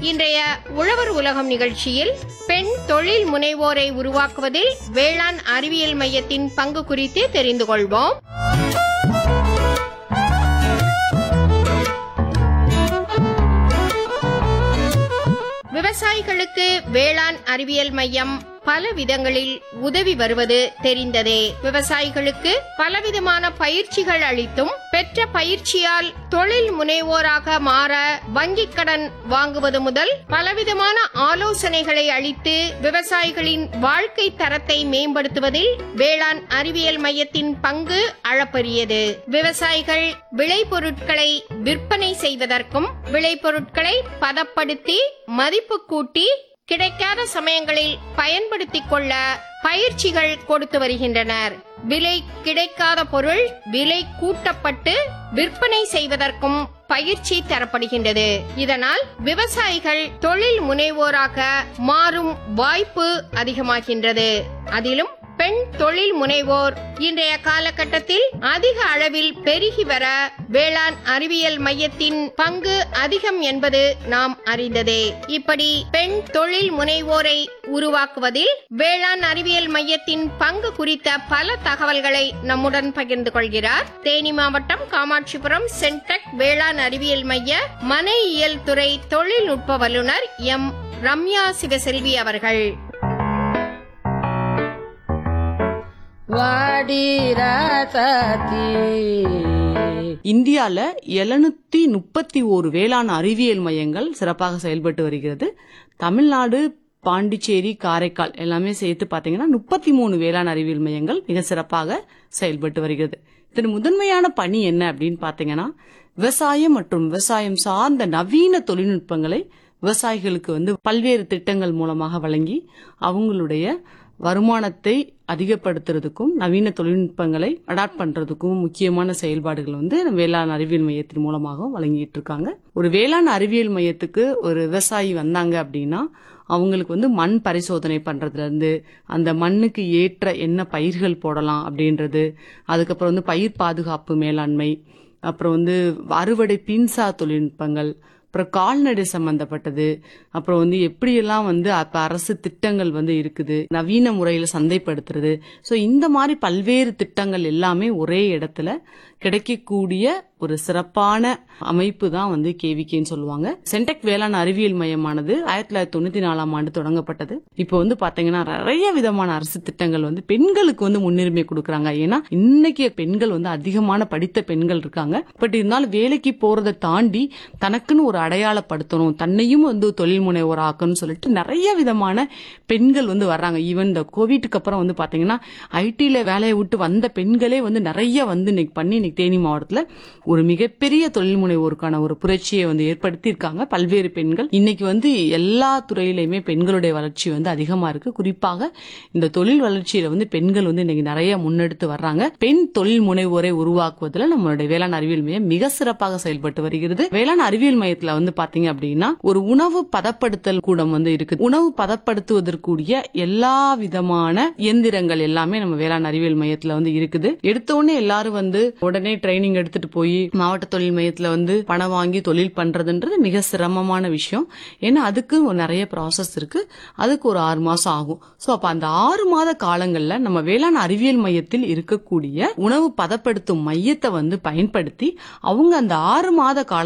இன்றைய உழவர் உலகம் நிகழ்ச்சியில் பெண் தொழில் முனைவோரை உருவாக்குவதில் வேளாண் அறிவியல் மையத்தின் பங்கு குறித்து தெரிந்து கொள்வோம் விவசாயிகளுக்கு வேளாண் அறிவியல் மையம் பல விதங்களில் உதவி வருவது தெரிந்ததே விவசாயிகளுக்கு பலவிதமான பயிற்சிகள் அளித்தும் பெற்ற பயிற்சியால் தொழில் முனைவோராக மாற வங்கிக் கடன் வாங்குவது முதல் பலவிதமான ஆலோசனைகளை அளித்து விவசாயிகளின் வாழ்க்கை தரத்தை மேம்படுத்துவதில் வேளாண் அறிவியல் மையத்தின் பங்கு அளப்பரியது விவசாயிகள் விளைபொருட்களை விற்பனை செய்வதற்கும் விளைபொருட்களை பதப்படுத்தி மதிப்பு கூட்டி கிடைக்காத சமயங்களில் பயன்படுத்திக் கொள்ள பயிற்சிகள் கொடுத்து வருகின்றனர் விலை கிடைக்காத பொருள் விலை கூட்டப்பட்டு விற்பனை செய்வதற்கும் பயிற்சி தரப்படுகின்றது இதனால் விவசாயிகள் தொழில் முனைவோராக மாறும் வாய்ப்பு அதிகமாகின்றது அதிலும் பெண் தொழில் முனைவோர் இன்றைய காலகட்டத்தில் அதிக அளவில் பெருகி வர வேளாண் அறிவியல் மையத்தின் பங்கு அதிகம் என்பது நாம் அறிந்ததே இப்படி பெண் தொழில் முனைவோரை உருவாக்குவதில் வேளாண் அறிவியல் மையத்தின் பங்கு குறித்த பல தகவல்களை நம்முடன் பகிர்ந்து கொள்கிறார் தேனி மாவட்டம் காமாட்சிபுரம் சென்டெக் வேளாண் அறிவியல் மைய மனையியல் துறை தொழில்நுட்ப வல்லுநர் எம் ரம்யா சிவசெல்வி அவர்கள் இந்தியால எழுநூத்தி முப்பத்தி ஓரு வேளாண் அறிவியல் மையங்கள் சிறப்பாக செயல்பட்டு வருகிறது தமிழ்நாடு பாண்டிச்சேரி காரைக்கால் எல்லாமே சேர்த்து பாத்தீங்கன்னா முப்பத்தி மூணு வேளாண் அறிவியல் மையங்கள் மிக சிறப்பாக செயல்பட்டு வருகிறது இதன் முதன்மையான பணி என்ன அப்படின்னு பாத்தீங்கன்னா விவசாயம் மற்றும் விவசாயம் சார்ந்த நவீன தொழில்நுட்பங்களை விவசாயிகளுக்கு வந்து பல்வேறு திட்டங்கள் மூலமாக வழங்கி அவங்களுடைய வருமானத்தை அதிகப்படுத்துறதுக்கும் நவீன தொழில்நுட்பங்களை அடாப்ட் பண்றதுக்கும் முக்கியமான செயல்பாடுகள் வந்து நம்ம வேளாண் அறிவியல் மையத்தின் மூலமாக வழங்கிட்டு இருக்காங்க ஒரு வேளாண் அறிவியல் மையத்துக்கு ஒரு விவசாயி வந்தாங்க அப்படின்னா அவங்களுக்கு வந்து மண் பரிசோதனை பண்றதுல இருந்து அந்த மண்ணுக்கு ஏற்ற என்ன பயிர்கள் போடலாம் அப்படின்றது அதுக்கப்புறம் வந்து பயிர் பாதுகாப்பு மேலாண்மை அப்புறம் வந்து அறுவடை பின்சா தொழில்நுட்பங்கள் அப்புறம் கால்நடை சம்பந்தப்பட்டது அப்புறம் வந்து எப்படியெல்லாம் வந்து அப்ப அரசு திட்டங்கள் வந்து இருக்குது நவீன முறையில சந்தைப்படுத்துறது ஸோ இந்த மாதிரி பல்வேறு திட்டங்கள் எல்லாமே ஒரே இடத்துல கிடைக்கக்கூடிய ஒரு சிறப்பான அமைப்பு தான் வந்து கேவிகேன்னு சொல்லுவாங்க சென்டெக் வேளாண் அறிவியல் மையமானது ஆயிரத்தி தொள்ளாயிரத்தி தொண்ணூத்தி நாலாம் ஆண்டு தொடங்கப்பட்டது இப்போ வந்து பாத்தீங்கன்னா நிறைய விதமான அரசு திட்டங்கள் வந்து பெண்களுக்கு வந்து முன்னுரிமை கொடுக்கறாங்க ஏன்னா இன்னைக்கு பெண்கள் வந்து அதிகமான படித்த பெண்கள் இருக்காங்க பட் இருந்தாலும் வேலைக்கு போறதை தாண்டி தனக்குன்னு ஒரு அடையாளப்படுத்தணும் தன்னையும் வந்து தொழில் முனைவோர் ஆக்கணும்னு சொல்லிட்டு நிறைய விதமான பெண்கள் வந்து வர்றாங்க ஈவன் இந்த கோவிட்டுக்கு அப்புறம் வந்து பாத்தீங்கன்னா ஐடில வேலையை விட்டு வந்த பெண்களே வந்து நிறைய வந்து இன்னைக்கு பண்ணி இன்னைக்கு தேனி மாவட்டத்துல ஒரு மிகப்பெரிய தொழில் முனைவோருக்கான ஒரு புரட்சியை வந்து ஏற்படுத்தி இருக்காங்க பல்வேறு பெண்கள் இன்னைக்கு வந்து எல்லா துறையிலுமே பெண்களுடைய வளர்ச்சி வந்து அதிகமா இருக்கு குறிப்பாக இந்த தொழில் வளர்ச்சியில வந்து பெண்கள் வந்து இன்னைக்கு நிறைய முன்னெடுத்து வர்றாங்க பெண் தொழில் முனைவோரை உருவாக்குவதில் நம்மளுடைய வேளாண் அறிவியல் மையம் மிக சிறப்பாக செயல்பட்டு வருகிறது வேளாண் அறிவியல் மையத்துல வந்து பாத்தீங்க அப்படின்னா ஒரு உணவு பதப்படுத்தல் கூடம் வந்து இருக்கு உணவு பதப்படுத்துவதற்குரிய எல்லா விதமான இயந்திரங்கள் எல்லாமே நம்ம வேளாண் அறிவியல் மையத்துல வந்து இருக்குது எடுத்த உடனே எல்லாரும் வந்து உடனே ட்ரைனிங் எடுத்துட்டு போய் மாவட்ட தொழில் மையத்துல வந்து பணம் வாங்கி தொழில் பண்றதுன்றது மிக சிரமமான விஷயம் ஏன்னா அதுக்கு ஒரு நிறைய ப்ராசஸ் இருக்கு அதுக்கு ஒரு ஆறு மாசம் ஆகும் சோ அப்ப அந்த ஆறு மாத காலங்கள்ல நம்ம வேளாண் அறிவியல் மையத்தில் இருக்கக்கூடிய உணவு பதப்படுத்தும் மையத்தை வந்து பயன்படுத்தி அவங்க அந்த ஆறு மாத கால